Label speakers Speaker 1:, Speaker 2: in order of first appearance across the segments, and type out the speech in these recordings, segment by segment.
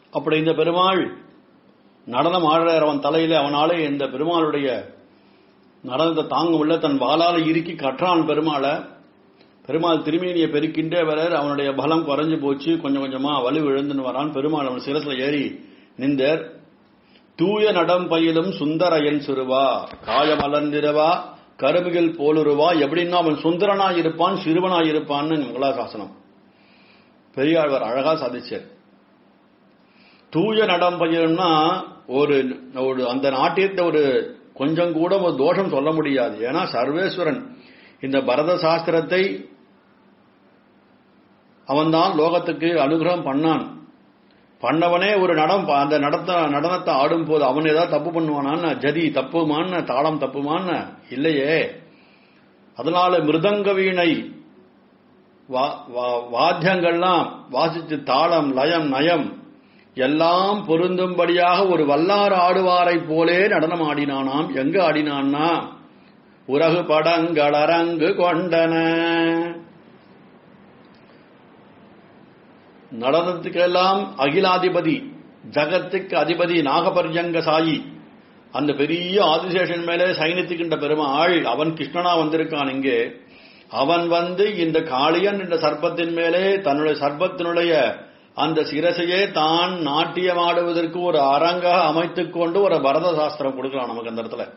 Speaker 1: அப்படி இந்த பெருமாள் நடனம் ஆடுற அவன் தலையில அவனாலே இந்த பெருமாளுடைய நடனத்தை தாங்க உள்ள தன் வாளால இறுக்கி கற்றான் பெருமாளை பெருமாள் திருமேனியை பெருக்கின்றே வரார் அவனுடைய பலம் குறைஞ்சு போச்சு கொஞ்சம் கொஞ்சமா வலு விழுந்துன்னு வரான் பெருமாள் அவன் சிரசுல ஏறி நின்றார் தூய நடம் பயிலும் சுந்தரையன் சிறுவா காயமலர்ந்திரவா கருமிகள் போலுருவா எப்படின்னா அவன் சுந்தரனா இருப்பான் சிறுவனா இருப்பான்னு மங்களாசாசனம் பெரியாழ்வார் அழகா சாதிச்சார் தூய நடம் பயிலும்னா ஒரு ஒரு அந்த நாட்டியத்தை ஒரு கொஞ்சம் கூட ஒரு தோஷம் சொல்ல முடியாது ஏன்னா சர்வேஸ்வரன் இந்த பரத சாஸ்திரத்தை அவன்தான் லோகத்துக்கு அனுகிரகம் பண்ணான் பண்ணவனே ஒரு நடம் அந்த நடத்த நடனத்தை ஆடும் போது அவன் ஏதாவது தப்பு பண்ணுவானான்னு ஜதி தப்புமான்னு தாளம் தப்புமான்னு இல்லையே அதனால மிருதங்க வீணை வாத்தியங்கள்லாம் வாசிச்சு தாளம் லயம் நயம் எல்லாம் பொருந்தும்படியாக ஒரு வல்லார் ஆடுவாரை போலே நடனம் ஆடினானாம் எங்க ஆடினான்னா உரகு படங்கள் அரங்கு கொண்டன நடனத்துக்கெல்லாம் அகிலாதிபதி ஜகத்துக்கு அதிபதி நாகபர்யங்க சாயி அந்த பெரிய ஆதிசேஷன் மேலே சைனித்துக்கின்ற பெருமாள் அவன் கிருஷ்ணனா வந்திருக்கான் இங்கே அவன் வந்து இந்த காளியன் என்ற சர்ப்பத்தின் மேலே தன்னுடைய சர்ப்பத்தினுடைய அந்த சிரசையே தான் நாட்டியமாடுவதற்கு ஒரு அரங்காக அமைத்துக் கொண்டு ஒரு பரத சாஸ்திரம் கொடுக்கலாம் நமக்கு அந்த இடத்துல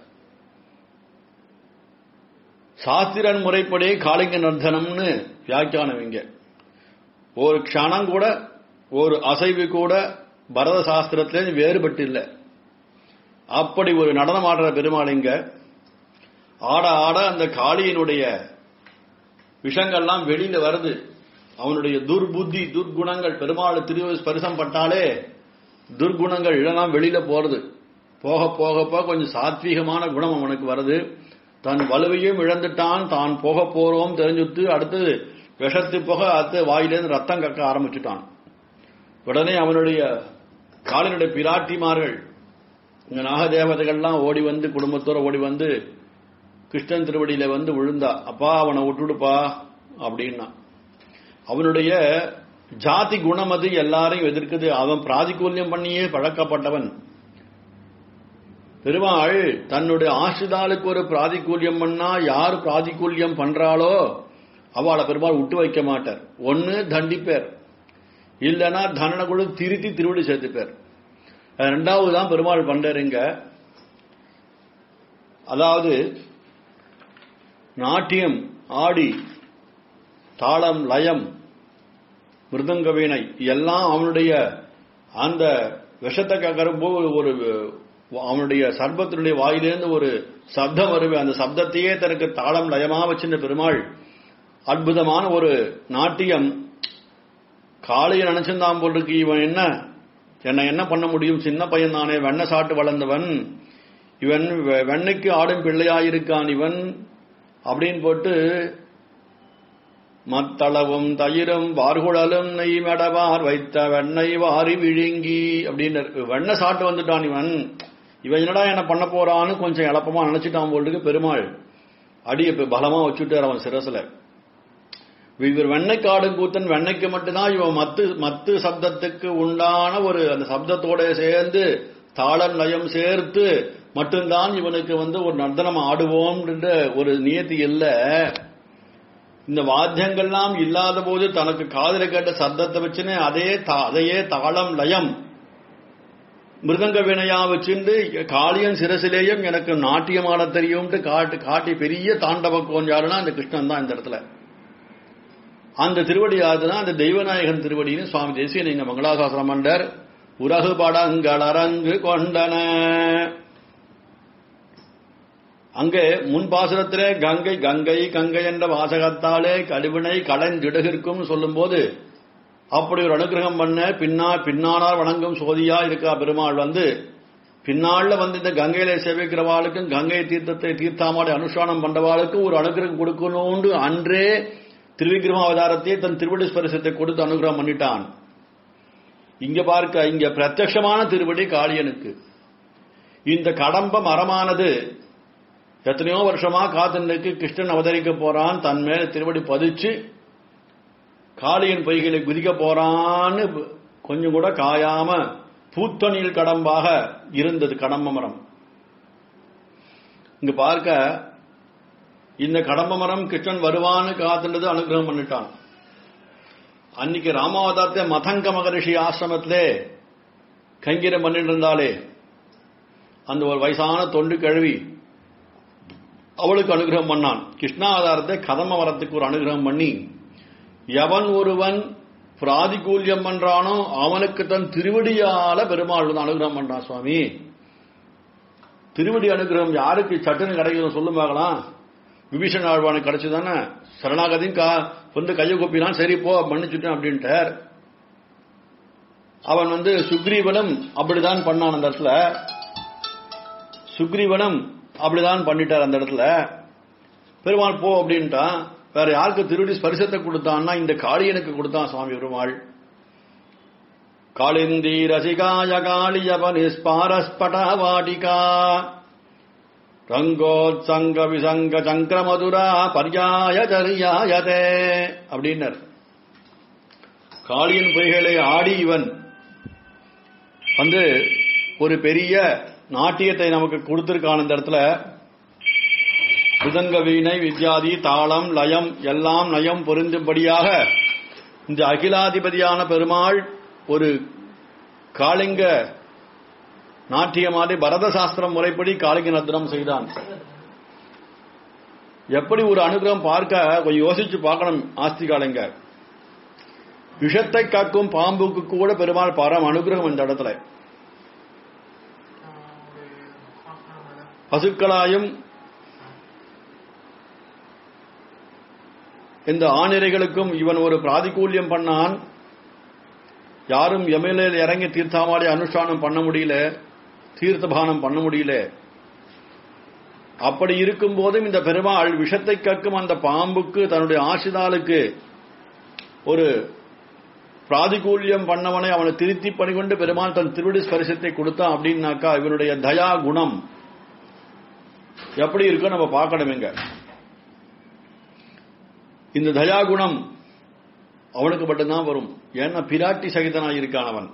Speaker 1: சாஸ்திரன் முறைப்படி காளிங்க நர்த்தனம்னு வியாக்கியானம் இங்க ஒரு க்ஷணம் கூட ஒரு அசைவு கூட பரத சாஸ்திரத்திலே வேறுபட்டு இல்லை அப்படி ஒரு நடனம் ஆடுற பெருமாள் இங்க ஆட ஆட அந்த காளியினுடைய விஷங்கள்லாம் வெளியில வருது அவனுடைய துர்புத்தி துர்குணங்கள் பெருமாள் திரு ஸ்பரிசம் பட்டாலே துர்குணங்கள் இதெல்லாம் வெளியில போறது போக போக போக கொஞ்சம் சாத்வீகமான குணம் அவனுக்கு வருது தன் வலுவையும் இழந்துட்டான் தான் போக போறோம் தெரிஞ்சுட்டு அடுத்தது விஷத்து போக அடுத்து வாயிலிருந்து ரத்தம் கக்க ஆரம்பிச்சுட்டான் உடனே அவனுடைய காலினுடைய பிராட்டிமார்கள் இங்க நாகதேவதைகள்லாம் ஓடி வந்து குடும்பத்தோட ஓடி வந்து கிருஷ்ணன் திருவடியில வந்து விழுந்தா அப்பா அவனை விட்டுடுப்பா அப்படின்னா அவனுடைய ஜாதி குணம் அது எல்லாரையும் எதிர்க்குது அவன் பிராதிகூல்யம் பண்ணியே பழக்கப்பட்டவன் பெருமாள் தன்னுடைய ஆசிரிதாளுக்கு ஒரு பிராதிகூல்யம் பண்ணா யார் பிராதிகூல்யம் பண்றாளோ அவளை பெருமாள் விட்டு வைக்க மாட்டார் ஒன்னு தண்டிப்பேர் இல்லைன்னா தண்டனை கூட திருத்தி திருவடி சேர்த்துப்பேர் ரெண்டாவது தான் பெருமாள் பண்றாருங்க அதாவது நாட்டியம் ஆடி தாளம் லயம் மிருதங்க வீணை எல்லாம் அவனுடைய அந்த விஷத்தை கரும்போது ஒரு அவனுடைய சர்பத்தினுடைய வாயிலிருந்து ஒரு சப்தம் வருவே அந்த சப்தத்தையே தனக்கு தாளம் லயமா வச்சிருந்த பெருமாள் அற்புதமான ஒரு நாட்டியம் காளையை நினைச்சிருந்தான் போல் இருக்கு இவன் என்ன என்னை என்ன பண்ண முடியும் சின்ன பையன் தானே வெண்ண சாட்டு வளர்ந்தவன் இவன் வெண்ணைக்கு ஆடும் பிள்ளையாயிருக்கான் இவன் அப்படின்னு போட்டு மத்தளவும் தயிரும் வார்குழலும் நெய் மெடவார் வைத்த வெண்ணெய் வாரி விழுங்கி அப்படின்னு வெண்ணெய் சாட்டு வந்துட்டான் இவன் இவன் என்னடா என்ன பண்ண போறான்னு கொஞ்சம் எளப்பமா நினைச்சிட்டான் போல் இருக்கு பெருமாள் அடிய பலமா வச்சுட்டார் அவன் சிரசுல இவர் வெண்ணைக்காடும் கூத்தன் வெண்ணைக்கு மட்டும்தான் இவன் மத்து மத்து சப்தத்துக்கு உண்டான ஒரு அந்த சப்தத்தோட சேர்ந்து தாளம் லயம் சேர்த்து மட்டும்தான் இவனுக்கு வந்து ஒரு நர்த்தனம் ஆடுவோம் ஒரு நியத்தி இல்ல இந்த வாத்தியங்கள்லாம் இல்லாத போது தனக்கு காதல கேட்ட சப்தத்தை வச்சுன்னு அதே அதையே தாளம் லயம் மிருதங்க வினையா வச்சுட்டு காளியன் சிரசிலேயும் எனக்கு நாட்டியமான தெரியும்ட்டு காட்டு காட்டி பெரிய தாண்டவ கோஞ்சாருன்னா அந்த கிருஷ்ணன் தான் இந்த இடத்துல அந்த திருவடி ஆகுதுன்னா அந்த தெய்வநாயகன் திருவடின்னு சுவாமி தேசிய நீங்க மங்களாசாசனம் மண்டர் உரகு படங்கள் அரங்கு கொண்டன அங்கே முன் பாசுரத்திலே கங்கை கங்கை கங்கை என்ற வாசகத்தாலே கழிவினை களைந்திடுகிற்கும் சொல்லும் போது அப்படி ஒரு அனுகிரகம் பண்ண பின்னா பின்னானார் வணங்கும் சோதியா இருக்கா பெருமாள் வந்து பின்னாள்ல வந்து இந்த கங்கையில சேவிக்கிறவாளுக்கும் கங்கை தீர்த்தத்தை தீர்த்தாமாடி அனுஷ்டானம் பண்றவாளுக்கும் ஒரு அனுகிரகம் கொடுக்கணும்னு அன்றே திருவிக்கிரம அவதாரத்தை தன் திருவடி ஸ்பரிசத்தை கொடுத்து அனுகிரகம் பண்ணிட்டான் இங்க பார்க்க இங்க பிரத்யமான திருவடி காளியனுக்கு இந்த கடம்ப மரமானது எத்தனையோ வருஷமா காத்தனுக்கு கிருஷ்ணன் அவதரிக்க போறான் தன் மேல திருவடி பதிச்சு காளியின் பொய்களை குதிக்க போறான்னு கொஞ்சம் கூட காயாம பூத்தொனில் கடம்பாக இருந்தது கடம்ப மரம் இங்க பார்க்க இந்த கடம்ப மரம் கிருஷ்ணன் வருவான்னு காத்துன்றது அனுகிரகம் பண்ணிட்டான் அன்னைக்கு ராமாவதாரத்தை மதங்க மகரிஷி ஆசிரமத்திலே கைங்கிரம் பண்ணிட்டு இருந்தாலே அந்த ஒரு வயசான தொண்டு கழுவி அவளுக்கு அனுகிரகம் பண்ணான் கிருஷ்ணாவதாரத்தை கதம வரத்துக்கு ஒரு அனுகிரகம் பண்ணி எவன் ஒருவன் பிராதிகூல்யம் பண்றானோ அவனுக்கு தன் திருவடியால பெருமாள் வந்து அனுகிரகம் பண்றான் சுவாமி திருவடி அனுகிரகம் யாருக்கு சட்டுன்னு கிடைக்கும் சொல்லும் பார்க்கலாம் விபீஷன் ஆழ்வானுக்கு கிடைச்சதானே சரணாகதியும் கா வந்து கையை கொப்பிலாம் சரி போ மன்னிச்சுட்டேன் அப்படின்ட்டார் அவன் வந்து சுக்ரீவனும் அப்படிதான் பண்ணான் அந்த இடத்துல சுக்ரீவனும் அப்படிதான் பண்ணிட்டார் அந்த இடத்துல பெருமாள் போ அப்படின்ட்டான் வேற யாருக்கு திருடி ஸ்பரிசத்தை கொடுத்தான்னா இந்த காளியனுக்கு கொடுத்தான் சுவாமி பெருமாள் காளிந்தி ரசிகாய காளியப நிஸ்பாரஸ்பட வாடிகா ரங்கோத்சங்க விசங்க சங்கரமதுரா பர்யாய சரியாயதே அப்படின்னர் காளியன் பொய்களை ஆடி இவன் வந்து ஒரு பெரிய நாட்டியத்தை நமக்கு கொடுத்திருக்கான் இந்த இடத்துல புதங்க வீணை வித்யாதி தாளம் லயம் எல்லாம் நயம் பொருந்தும்படியாக இந்த அகிலாதிபதியான பெருமாள் ஒரு காளிங்க நாட்டியமாதி பரத சாஸ்திரம் முறைப்படி காளிங்க நர்த்தனம் செய்தான் எப்படி ஒரு அனுகிரகம் பார்க்க கொஞ்சம் யோசிச்சு பார்க்கணும் ஆஸ்தி காளிங்க விஷத்தை காக்கும் பாம்புக்கு கூட பெருமாள் பரம் அனுகிரகம் இந்த இடத்துல பசுக்களாயும் இந்த ஆணிரைகளுக்கும் இவன் ஒரு பிராதிகூல்யம் பண்ணான் யாரும் எம்எல்ஏ இறங்கி தீர்த்தாமாடி அனுஷ்டானம் பண்ண முடியல தீர்த்தபானம் பண்ண முடியல அப்படி இருக்கும் போதும் இந்த பெருமாள் விஷத்தை கக்கும் அந்த பாம்புக்கு தன்னுடைய ஆசிதாளுக்கு ஒரு பிராதிகூல்யம் பண்ணவனை அவனை திருத்தி பணிகொண்டு பெருமாள் தன் திருவிடி ஸ்பரிசத்தை கொடுத்தான் அப்படின்னாக்கா இவனுடைய தயா குணம் எப்படி இருக்கோ நம்ம பார்க்கணும் இங்க இந்த தயாகுணம் அவனுக்கு மட்டும்தான் வரும் ஏன்னா பிராட்டி சகிதனாய் இருக்கான் அவன்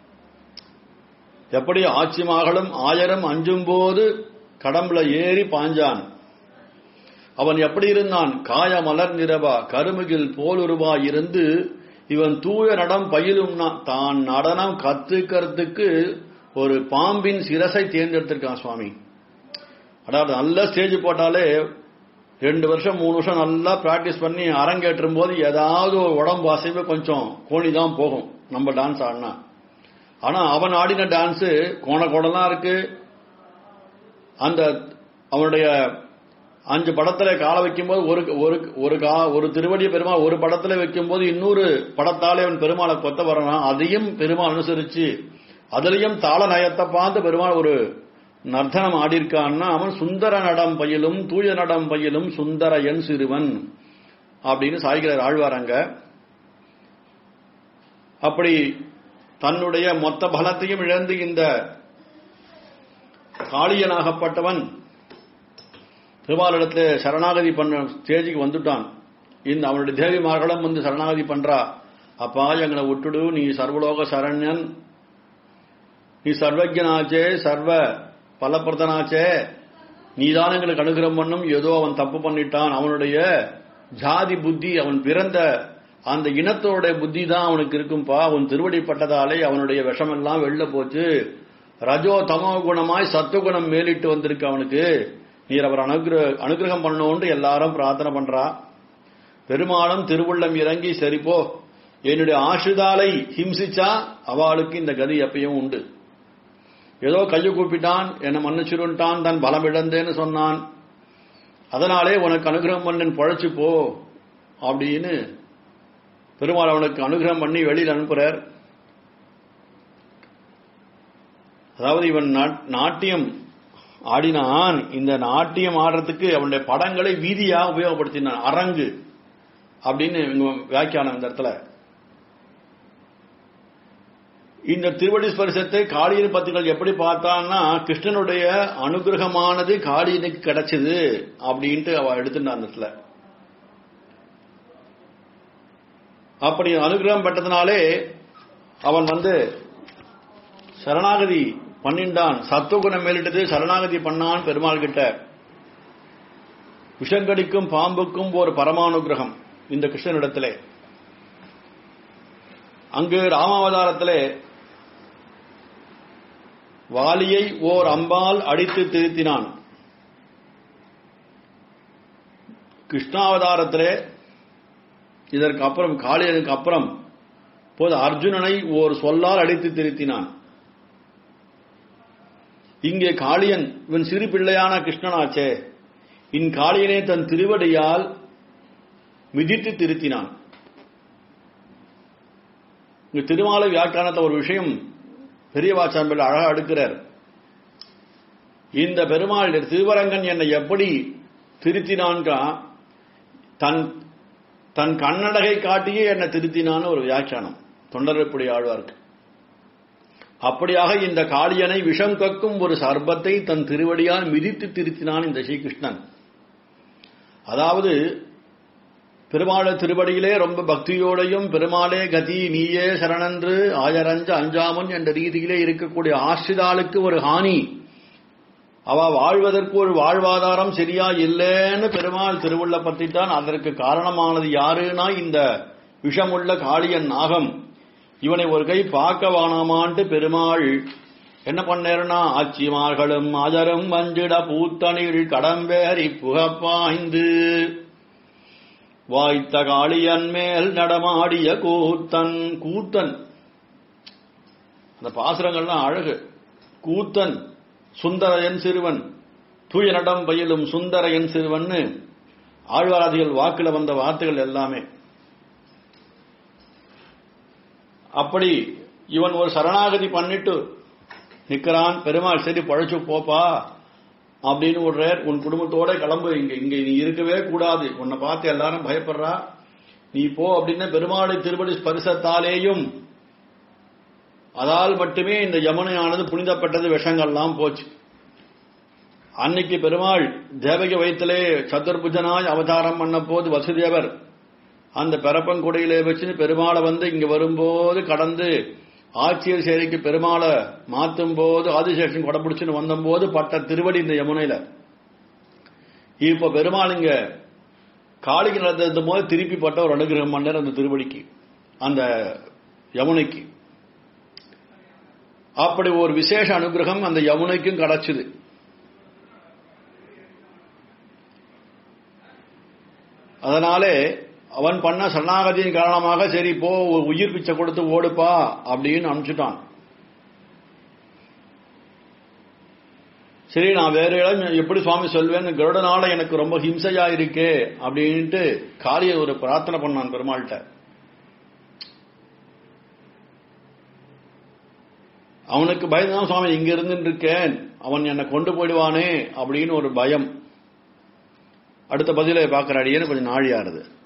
Speaker 1: எப்படி ஆட்சி மகளும் ஆயிரம் அஞ்சும் போது கடம்புல ஏறி பாஞ்சான் அவன் எப்படி இருந்தான் காய மலர் நிறவா கருமுகில் போலுருவா இருந்து இவன் தூய நடம் பயிலும் தான் நடனம் கத்துக்கிறதுக்கு ஒரு பாம்பின் சிரசை தேர்ந்தெடுத்திருக்கான் சுவாமி அதாவது நல்ல ஸ்டேஜ் போட்டாலே ரெண்டு வருஷம் மூணு வருஷம் நல்லா பிராக்டிஸ் பண்ணி அரங்கேற்றும் போது ஏதாவது ஒரு உடம்பு அசைவு கொஞ்சம் கோணி தான் போகும் நம்ம டான்ஸ் ஆடினா ஆனா அவன் ஆடின டான்ஸ் கோண கோடலாம் இருக்கு அந்த அவனுடைய அஞ்சு படத்துல கால வைக்கும்போது ஒரு ஒரு ஒரு கா ஒரு திருவடிய பெருமாள் ஒரு படத்துல வைக்கும்போது இன்னொரு படத்தாலே அவன் பெருமாளை கொத்த வரான் அதையும் பெருமாள் அனுசரிச்சு அதுலயும் தாள நயத்தை பார்த்து பெருமாள் ஒரு நர்த்தனம் ஆடியிருக்கான்னா அவன் சுந்தர நடம் பயிலும் தூய நடம் பயிலும் சுந்தர என் சிறுவன் அப்படின்னு சாய்கிறார் ஆழ்வாரங்க அப்படி தன்னுடைய மொத்த பலத்தையும் இழந்து இந்த காளியனாகப்பட்டவன் திருமாலிடத்தில் சரணாகதி பண்ண ஸ்டேஜுக்கு வந்துட்டான் இந்த அவனுடைய தேவிமார்களும் வந்து சரணாகதி பண்றா அப்பா எங்களை விட்டுடு நீ சர்வலோக சரண்யன் நீ சர்வஜனாச்சே சர்வ பலப்பிரதனாச்சே நீதான் எங்களுக்கு அனுகிரம் பண்ணும் ஏதோ அவன் தப்பு பண்ணிட்டான் அவனுடைய ஜாதி புத்தி அவன் பிறந்த அந்த இனத்தோட புத்தி தான் அவனுக்கு இருக்கும்பா அவன் திருவடிப்பட்டதாலே அவனுடைய விஷமெல்லாம் வெளில போச்சு ரஜோ தமோ குணமாய் சத்துவகுணம் மேலிட்டு வந்திருக்கு அவனுக்கு நீர் அவர் அனுகிர அனுகிரகம் பண்ணோன்று எல்லாரும் பிரார்த்தனை பண்றா பெருமாளும் திருவுள்ளம் இறங்கி சரிப்போ என்னுடைய ஆசுதாலை ஹிம்சிச்சா அவளுக்கு இந்த கதி எப்பயும் உண்டு ஏதோ கையை கூப்பிட்டான் என்னை மன்னிச்சிருன்ட்டான் தன் பலம் இழந்தேன்னு சொன்னான் அதனாலே உனக்கு அனுகிரகம் பண்ணன் பழச்சு போ அப்படின்னு பெருமாள் அவனுக்கு அனுகிரகம் பண்ணி வெளியில் அனுப்புறார் அதாவது இவன் நாட்டியம் ஆடினான் இந்த நாட்டியம் ஆடுறதுக்கு அவனுடைய படங்களை வீதியா உபயோகப்படுத்தினான் அரங்கு அப்படின்னு வியாக்கியானம் இந்த இடத்துல இந்த திருவடி ஸ்பரிசத்தை காளியின் பத்துக்கள் எப்படி பார்த்தான்னா கிருஷ்ணனுடைய அனுகிரகமானது காளியனுக்கு கிடைச்சது அப்படின்ட்டு அவ எடுத்துட்டான் அந்த இடத்துல அப்படி அனுகிரகம் பெற்றதுனாலே அவன் வந்து சரணாகதி பண்ணிண்டான் சத்துவகுணம் மேலிட்டது சரணாகதி பண்ணான் பெருமாள் கிட்ட விஷங்கடிக்கும் பாம்புக்கும் ஒரு பரமானுகிரகம் இந்த கிருஷ்ணனிடத்திலே அங்கு ராமாவதாரத்திலே வாலியை ஓர் அம்பால் அடித்து திருத்தினான் கிருஷ்ணாவதாரத்திலே இதற்கு அப்புறம் காளியனுக்கு அப்புறம் போது அர்ஜுனனை ஓர் சொல்லால் அடித்து திருத்தினான் இங்கே காளியன் இவன் சிறு பிள்ளையான கிருஷ்ணனாச்சே இன் காளியனே தன் திருவடியால் மிதித்து திருத்தினான் இங்க திருமாலை வியாக்கியானத்தை ஒரு விஷயம் பெரிய வாச்சாம்பில் அழகா அடுக்கிறார் இந்த பெருமாள் திருவரங்கன் என்னை எப்படி திருத்தினான்கா தன் தன் கண்ணடகை காட்டியே என்னை திருத்தினான்னு ஒரு வியாக்கியானம் தொண்டரப்புடி ஆழ்வார்க்கு அப்படியாக இந்த காளியனை விஷம் கக்கும் ஒரு சர்பத்தை தன் திருவடியால் மிதித்து திருத்தினான் இந்த ஸ்ரீகிருஷ்ணன் அதாவது பெருமாள திருவடியிலே ரொம்ப பக்தியோடையும் பெருமாளே கதி நீயே சரணன்று ஆயரஞ்ச அஞ்சாமன் என்ற ரீதியிலே இருக்கக்கூடிய ஆசிரிதாளுக்கு ஒரு ஹானி அவ வாழ்வதற்கு ஒரு வாழ்வாதாரம் சரியா இல்லைன்னு பெருமாள் திருவுள்ள பற்றித்தான் அதற்கு காரணமானது யாருன்னா இந்த விஷமுள்ள காளியன் நாகம் இவனை ஒரு கை பார்க்க வானாமான்ட்டு பெருமாள் என்ன பண்ணேருனா ஆச்சிமார்களும் ஆஜரும் வஞ்சிட பூத்தனில் கடம்பேறி புகப்பாய்ந்து வாய்த்த காளியன் மேல் நடமாடிய கூத்தன் கூத்தன் அந்த பாசுரங்கள்லாம் அழகு கூத்தன் சுந்தரையன் சிறுவன் தூய நடம் பயிலும் சுந்தரையன் சிறுவன்னு ஆழ்வாராதிகள் வாக்குல வந்த வார்த்தைகள் எல்லாமே அப்படி இவன் ஒரு சரணாகதி பண்ணிட்டு நிக்கிறான் பெருமாள் சரி பழைச்சு போப்பா அப்படின்னு விடுறார் உன் குடும்பத்தோட கிளம்பு இங்க இங்க நீ இருக்கவே கூடாது உன்னை பார்த்து எல்லாரும் பயப்படுறா நீ போ அப்படின்னு பெருமாளை திருப்படி ஸ்பரிசத்தாலேயும் அதால் மட்டுமே இந்த யமுனையானது புனிதப்பட்டது விஷங்கள்லாம் போச்சு அன்னைக்கு பெருமாள் தேவகி வயிற்றிலே சதுர்புஜனாய் அவதாரம் பண்ண போது வசுதேவர் அந்த பெரப்பங்குடையிலே வச்சு பெருமாளை வந்து இங்க வரும்போது கடந்து ஆட்சியர் சேரிக்கு பெருமாளை மாத்தும் போது ஆதிசேஷன் கொடைப்பிடிச்சுன்னு வந்தபோது பட்ட திருவடி இந்த யமுனையில இப்ப பெருமாள் இங்க காளிக்கு நடந்த போது திருப்பி பட்ட ஒரு அனுகிரகம் பண்ணார் அந்த திருவடிக்கு அந்த யமுனைக்கு அப்படி ஒரு விசேஷ அனுகிரகம் அந்த யமுனைக்கும் கிடைச்சது அதனாலே அவன் பண்ண சரணாகதியின் காரணமாக சரி போ ஒரு உயிர் பிச்சை கொடுத்து ஓடுப்பா அப்படின்னு அனுப்பிச்சுட்டான் சரி நான் வேற இடம் எப்படி சுவாமி சொல்வேன்னு கருடனால எனக்கு ரொம்ப ஹிம்சையா இருக்கே அப்படின்ட்டு காளிய ஒரு பிரார்த்தனை பண்ணான் பெருமாள்கிட்ட அவனுக்கு பயந்துதான் சுவாமி இங்க இருந்துட்டு இருக்கேன் அவன் என்னை கொண்டு போயிடுவானே அப்படின்னு ஒரு பயம் அடுத்த பதிலை பார்க்கிற அடியேன்னு கொஞ்சம் நாழியாருது